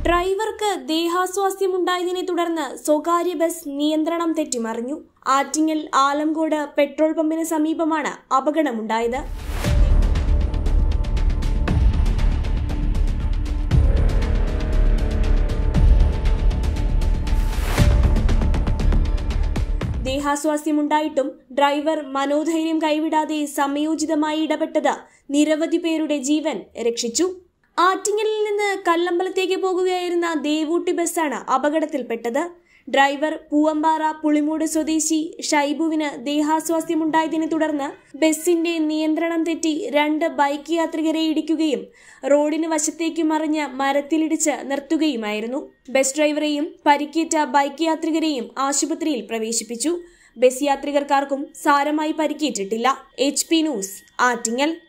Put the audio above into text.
ഡ്രൈവർക്ക് ദേഹാസ്വാസ്ഥ്യമുണ്ടായതിനെ തുടർന്ന് സ്വകാര്യ ബസ് നിയന്ത്രണം തെറ്റിമറിഞ്ഞു ആറ്റിങ്ങൽ ആലംകോട് പെട്രോൾ പമ്പിന് സമീപമാണ് അപകടമുണ്ടായത് ദേഹാസ്വാസ്ഥ്യമുണ്ടായിട്ടും ഡ്രൈവർ മനോധൈര്യം കൈവിടാതെ സമയോചിതമായി ഇടപെട്ടത് നിരവധി പേരുടെ ജീവൻ രക്ഷിച്ചു ആറ്റിങ്ങലിൽ നിന്ന് കല്ലമ്പലത്തേക്ക് പോകുകയായിരുന്ന ദേവൂട്ടി ബസ്സാണ് അപകടത്തിൽപ്പെട്ടത് ഡ്രൈവർ പൂവമ്പാറ പുളിമൂട് സ്വദേശി ഷൈബുവിന് ദേഹാസ്വാസ്ഥ്യമുണ്ടായതിനെ തുടർന്ന് ബസിന്റെ നിയന്ത്രണം തെറ്റി രണ്ട് ബൈക്ക് യാത്രികരെ ഇടിക്കുകയും റോഡിന് വശത്തേക്ക് മറിഞ്ഞ് മരത്തിലിടിച്ച് നിർത്തുകയുമായിരുന്നു ബസ് ഡ്രൈവറെയും പരിക്കേറ്റ ബൈക്ക് യാത്രികരെയും ആശുപത്രിയിൽ പ്രവേശിപ്പിച്ചു ബസ് യാത്രികർക്കാർക്കും സാരമായി പരിക്കേറ്റിട്ടില്ല എച്ച് പി ന്യൂസ് ആറ്റിങ്ങൽ